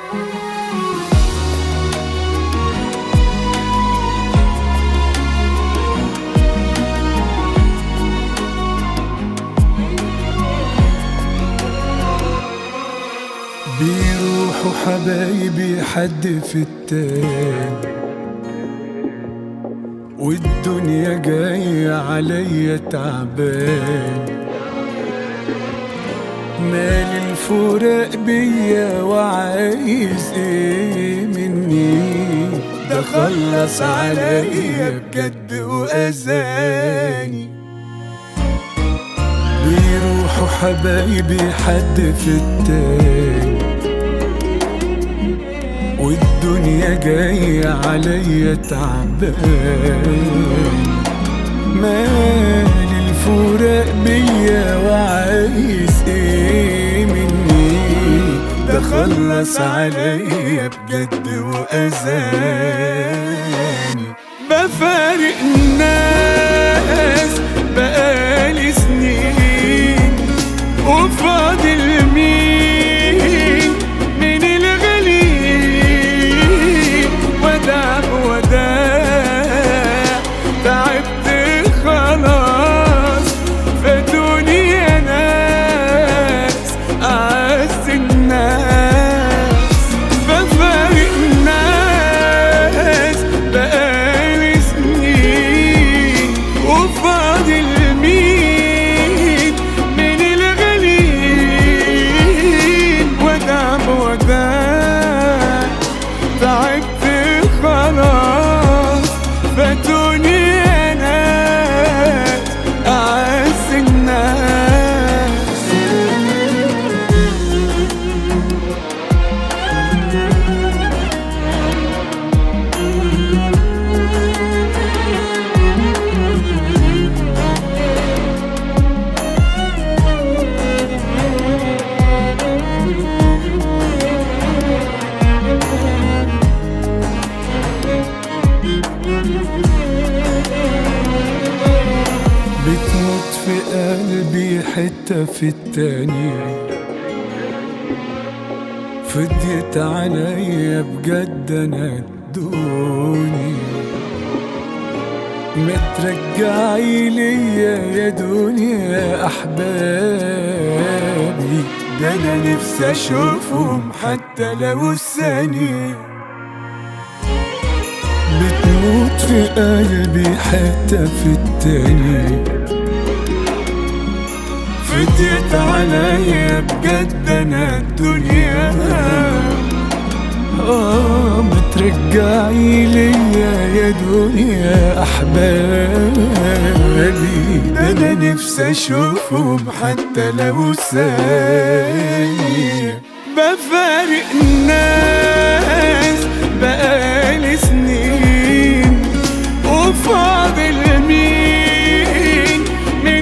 بيروحوا حبايبي حد في التاني والدنيا جاية عليا تعبان مال الفراق بيا وعايز ايه مني ده خلص عليا بجد واذاني بيروحوا حبايبي حد في التاني والدنيا جاية عليا تعبان مال الفراق بيا وعايز ايه مني ده خلص عليا بجد واذاني بفارق الناس بقالي سنين وفاضل مين من الغليل وداع وداع تعبت خلاص فاتوني يا ناس أعز الناس بفارق ناس بقالي سنين وفاضل مين من الغليل وداع وداع تعبت خلاص فاتوني يا ناس أعز الناس بتموت في قلبي حتة في التانية فضيت عليا بجد انا الدنيا مترجعي ليا يا دنيا احبابي ده انا نفسي اشوفهم حتى لو الثانيه بتموت في قلبي حتة في التاني فديت عليا بجد انا الدنيا اه مترجعي ليا يا دنيا احبابي ده انا نفسي اشوفهم حتى لو ثانية بفارق الناس بقالي سنين وفاضل مين من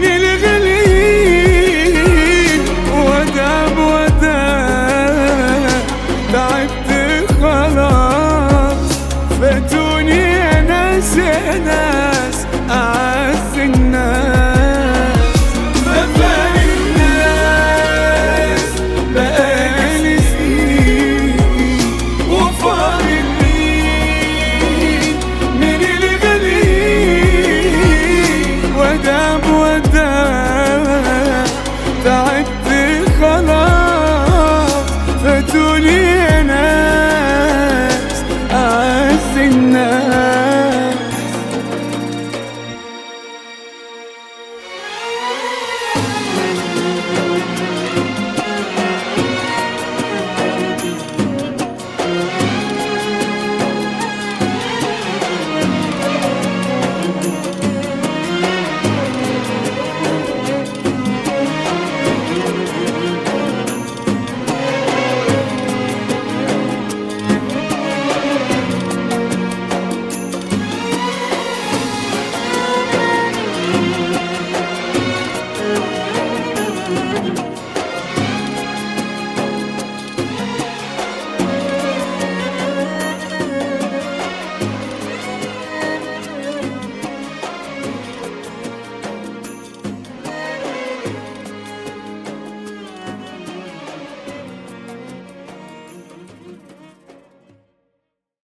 الغليل وداع وداع تعبت خلاص